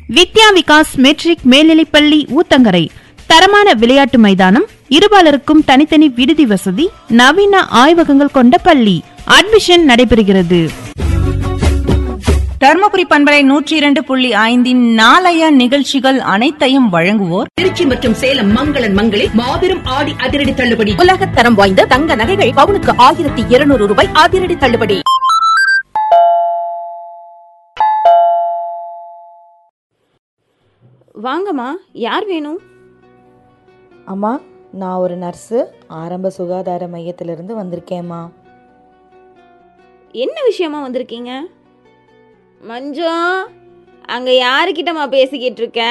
வித்யா Vikas matric மேல்நிலைப்பள்ளி ஊத்தங்கரை தரமான விளையாட்டு மைதானம் இருபாலருக்கும் தனித்தனி விடுதி வசதி நவீன ஆய்வகங்கள் கொண்ட பள்ளி அட்மிஷன் நடைபெறுகிறது தர்மபுரி பண்பலை நூற்றி இரண்டு புள்ளி ஐந்தின் நாளைய நிகழ்ச்சிகள் அனைத்தையும் வழங்குவோர் திருச்சி மற்றும் சேலம் மங்களன் மங்களில் மாபெரும் ஆடி அதிரடி தள்ளுபடி உலகத் தரம் வாய்ந்த தங்க நகைகள் பவுனுக்கு ஆயிரத்தி இருநூறு ரூபாய் அதிரடி தள்ளுபடி வாங்கம்மா யார் வேணும் அம்மா நான் ஒரு நர்ஸு ஆரம்ப சுகாதார மையத்திலிருந்து வந்திருக்கேம்மா என்ன விஷயமா வந்திருக்கீங்க மஞ்சு அங்க யாருக்கிட்டம்மா பேசிக்கிட்டு இருக்க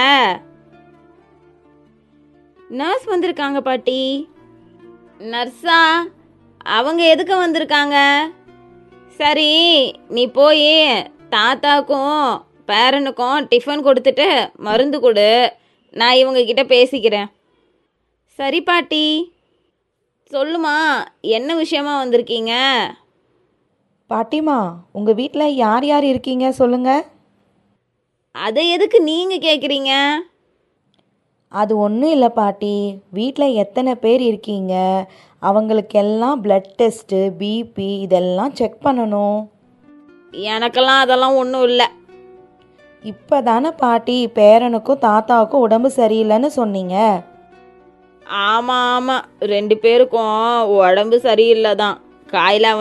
நர்ஸ் வந்திருக்காங்க பாட்டி நர்ஸா அவங்க எதுக்கு வந்திருக்காங்க சரி நீ போய் தாத்தாக்கும் பேரனுக்கும் டிஃபன் கொடுத்துட்டு மருந்து கொடு நான் இவங்க கிட்ட பேசிக்கிறேன் சரி பாட்டி சொல்லுமா என்ன விஷயமா வந்திருக்கீங்க பாட்டிமா உங்கள் வீட்டில் யார் யார் இருக்கீங்க சொல்லுங்க அதை எதுக்கு நீங்க கேக்குறீங்க அது ஒன்றும் இல்லை பாட்டி வீட்டில் எத்தனை பேர் இருக்கீங்க அவங்களுக்கெல்லாம் பிளட் டெஸ்ட்டு பிபி இதெல்லாம் செக் பண்ணணும் எனக்கெல்லாம் அதெல்லாம் ஒன்றும் இல்லை இப்போ தானே பாட்டி பேரனுக்கும் தாத்தாவுக்கும் உடம்பு சரியில்லைன்னு சொன்னீங்க ஆமாம் ஆமாம் ரெண்டு பேருக்கும் உடம்பு சரியில்லை தான் காயில